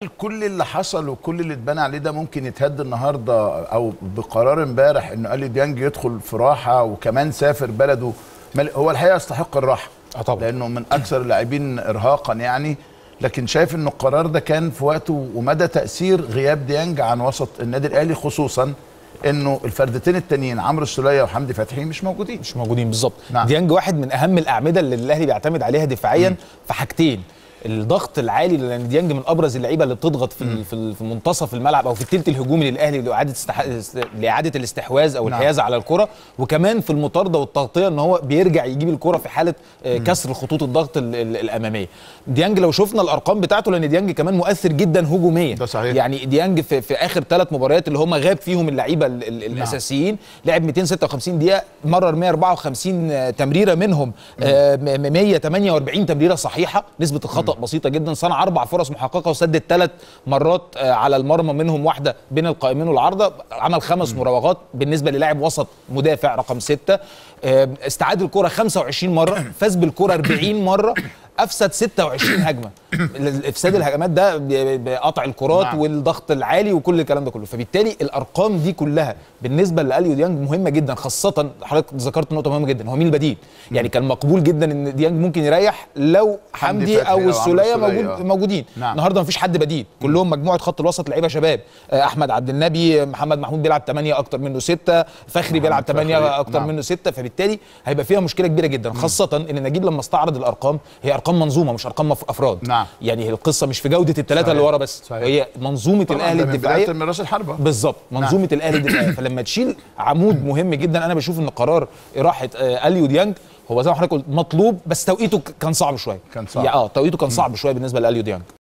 كل اللي حصل وكل اللي اتبنى عليه ده ممكن يتهد النهارده او بقرار امبارح انه اليو ديانج يدخل في راحه وكمان سافر بلده مل- هو الحقيقه يستحق الراحه اه طبعا. لانه من اكثر اللاعبين ارهاقا يعني لكن شايف انه القرار ده كان في وقته ومدى تاثير غياب ديانج عن وسط النادي الاهلي خصوصا انه الفردتين التانيين عمرو السوليه وحمدي فتحي مش موجودين مش موجودين بالظبط نعم. ديانج واحد من اهم الاعمده اللي الاهلي بيعتمد عليها دفاعيا في حاجتين الضغط العالي لان ديانج من ابرز اللعيبه اللي بتضغط في ال- في ال- في منتصف الملعب او في الثلث الهجومي للاهلي لاعاده استح... لاعاده الاستحواذ او نعم. الحياز على الكره وكمان في المطارده والتغطيه ان هو بيرجع يجيب الكره في حاله آه، كسر خطوط الضغط ال- ال- الاماميه ديانج لو شفنا الارقام بتاعته لان ديانج كمان مؤثر جدا هجوميا ده صحيح. يعني ديانج في, في اخر ثلاث مباريات اللي هم غاب فيهم اللعيبه ال- ال- الاساسيين لعب 256 دقيقه مرر 154 تمريره منهم آه، م- م- 148 تمريره صحيحه نسبه الخطا بسيطه جدا صنع اربع فرص محققه وسدد ثلاث مرات آه، على المرمى منهم واحده بين القائمين والعارضه عمل خمس مراوغات بالنسبه للاعب وسط مدافع رقم ستة آه، استعاد الكره 25 مره فاز بالكره 40 مره افسد 26 هجمه افساد الهجمات ده ب- بقطع الكرات نعم. والضغط العالي وكل الكلام ده كله فبالتالي الارقام دي كلها بالنسبه لاليو ديانج مهمه جدا خاصه حضرتك ذكرت نقطه مهمه جدا هو مين البديل يعني كان مقبول جدا ان ديانج ممكن يريح لو حمدي حمدي فتحي أو او عمرو السوليه السولية، موجود آه. موجودين نعم. النهارده مفيش حد بديل كلهم مجموعه خط الوسط لعيبه شباب آه، احمد عبد النبي محمد محمود بيلعب 8 اكتر منه 6 فخري بيلعب فخري، 8 اكتر نعم. منه 6 فبالتالي هيبقى فيها مشكله كبيره جدا خاصه ان نجيب لما استعرض الارقام هي ارقام منظومه مش ارقام مف- افراد نعم. يعني القصه مش في جوده الثلاثه صحيح. اللي ورا بس صحيح. هي منظومه طبعاً الاهلي ده من الدفاعيه بدايه من راس الحربه بالظبط منظومه الاهلي الدفاعيه فلما تشيل عمود مهم جدا انا بشوف ان قرار اراحه آه، اليو ديانج هو زي ما حضرتك قلت مطلوب بس توقيته ك- كان صعب شويه كان صعب. يعني اه توقيته كان صعب شويه بالنسبه لاليو ديانج